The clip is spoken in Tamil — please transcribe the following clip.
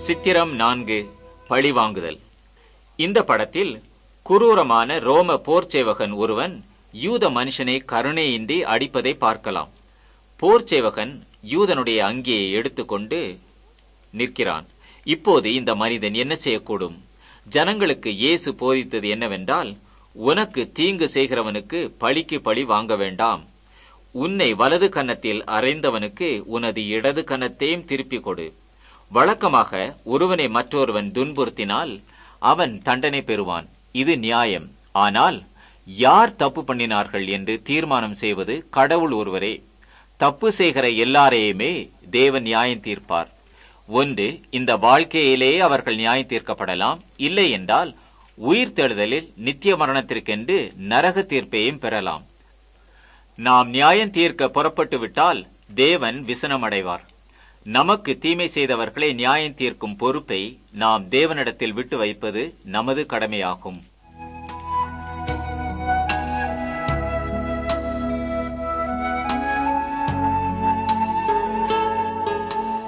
சித்திரம் நான்கு பழிவாங்குதல் இந்த படத்தில் குரூரமான ரோம போர்ச்சேவகன் ஒருவன் யூத மனுஷனை கருணையின்றி அடிப்பதை பார்க்கலாம் போர்ச்சேவகன் யூதனுடைய அங்கியை எடுத்துக்கொண்டு நிற்கிறான் இப்போது இந்த மனிதன் என்ன செய்யக்கூடும் ஜனங்களுக்கு இயேசு போதித்தது என்னவென்றால் உனக்கு தீங்கு செய்கிறவனுக்கு பழிக்கு பழி வாங்க வேண்டாம் உன்னை வலது கன்னத்தில் அறைந்தவனுக்கு உனது இடது கன்னத்தையும் திருப்பிக் கொடு வழக்கமாக ஒருவனை மற்றொருவன் துன்புறுத்தினால் அவன் தண்டனை பெறுவான் இது நியாயம் ஆனால் யார் தப்பு பண்ணினார்கள் என்று தீர்மானம் செய்வது கடவுள் ஒருவரே தப்பு செய்கிற எல்லாரையுமே தேவன் நியாயம் தீர்ப்பார் ஒன்று இந்த வாழ்க்கையிலேயே அவர்கள் நியாயம் தீர்க்கப்படலாம் இல்லை என்றால் உயிர் தெழுதலில் நித்திய மரணத்திற்கென்று நரக தீர்ப்பையும் பெறலாம் நாம் நியாயம் தீர்க்க புறப்பட்டு விட்டால் தேவன் விசனமடைவார் நமக்கு தீமை செய்தவர்களை நியாயம் தீர்க்கும் பொறுப்பை நாம் தேவனிடத்தில் விட்டு வைப்பது நமது கடமையாகும்